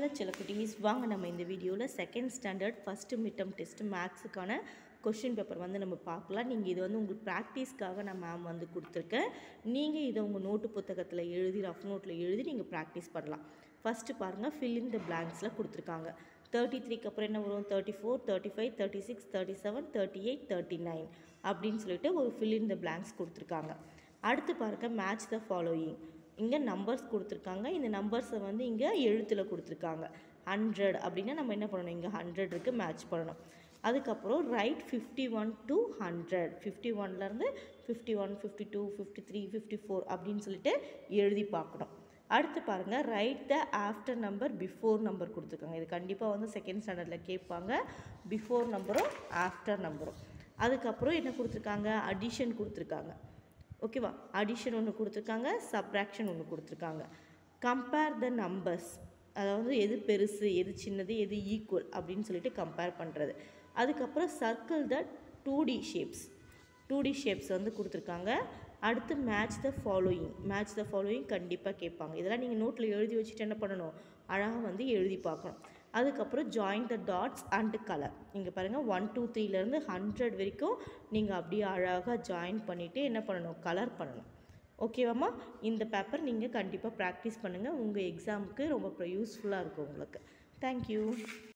hello செல்லக்குட்டீஸ் வாங்க நம்ம இந்த வீடியோவில் second standard first midterm test மேக்ஸுக்கான கொஷின் பேப்பர் வந்து நம்ம பார்க்கலாம் நீங்கள் இது வந்து உங்களுக்கு ப்ராக்டிஸ்க்காக நான் மேம் வந்து கொடுத்துருக்கேன் நீங்கள் இதை உங்கள் நோட்டு புத்தகத்தில் எழுதி ரஃப் நோட்டில் எழுதி நீங்கள் ப்ராக்டிஸ் பண்ணலாம் ஃபஸ்ட்டு பாருங்கள் ஃபில் இன் த பிளாங்க்ஸில் கொடுத்துருக்காங்க தேர்ட்டி த்ரீக்கு அப்புறம் என்ன வரும் thirty four thirty five thirty six thirty seven thirty eight thirty nine அப்படின்னு சொல்லிட்டு ஒரு ஃபில் இன் த பிளாங்க்ஸ் கொடுத்துருக்காங்க அடுத்து பாருங்க மேட்ச் த ஃபாலோயிங் இங்கே நம்பர்ஸ் கொடுத்துருக்காங்க இந்த நம்பர்ஸை வந்து இங்கே எழுத்தில் கொடுத்துருக்காங்க ஹண்ட்ரட் அப்படின்னா நம்ம என்ன பண்ணணும் இங்கே ஹண்ட்ரட் இருக்குது மேட்ச் பண்ணணும் அதுக்கப்புறம் write fifty one to hundred fifty ஒன்லேருந்து fifty one fifty two fifty three fifty four அப்படின்னு சொல்லிட்டு எழுதி பார்க்கணும் அடுத்து பாருங்கள் write the after number before number கொடுத்துருக்காங்க இது கண்டிப்பாக வந்து செகண்ட் ஸ்டாண்டர்டில் கேட்பாங்க பிஃபோர் நம்பரும் ஆஃப்டர் நம்பரும் அதுக்கப்புறம் என்ன கொடுத்துருக்காங்க அடிஷன் கொடுத்துருக்காங்க ஓகேவா அடிஷன் ஒன்று கொடுத்துருக்காங்க சப்ராக்ஷன் ஒன்று கொடுத்துருக்காங்க கம்பேர் த நம்பர்ஸ் அதாவது எது பெருசு எது சின்னது எது ஈக்குவல் அப்படின்னு சொல்லிட்டு கம்பேர் பண்ணுறது அதுக்கப்புறம் circle the two D shapes two D shapes வந்து கொடுத்துருக்காங்க அடுத்து match the following match the following கண்டிப்பாக கேட்பாங்க இதெல்லாம் நீங்கள் நோட்டில் எழுதி வச்சுட்டு என்ன பண்ணணும் அழகாக வந்து எழுதி பார்க்கணும் அதுக்கப்புறம் join the dots and colour இங்கே பாருங்கள் ஒன் டூ த்ரீலேருந்து ஹண்ட்ரட் வரைக்கும் நீங்கள் அப்படியே அழகாக ஜாயின் பண்ணிவிட்டு என்ன பண்ணணும் கலர் பண்ணணும் ஓகேவாம்மா இந்த பேப்பர் நீங்கள் கண்டிப்பாக ப்ராக்டிஸ் பண்ணுங்கள் உங்கள் எக்ஸாமுக்கு ரொம்ப யூஸ்ஃபுல்லாக இருக்கும் உங்களுக்கு தேங்க்யூ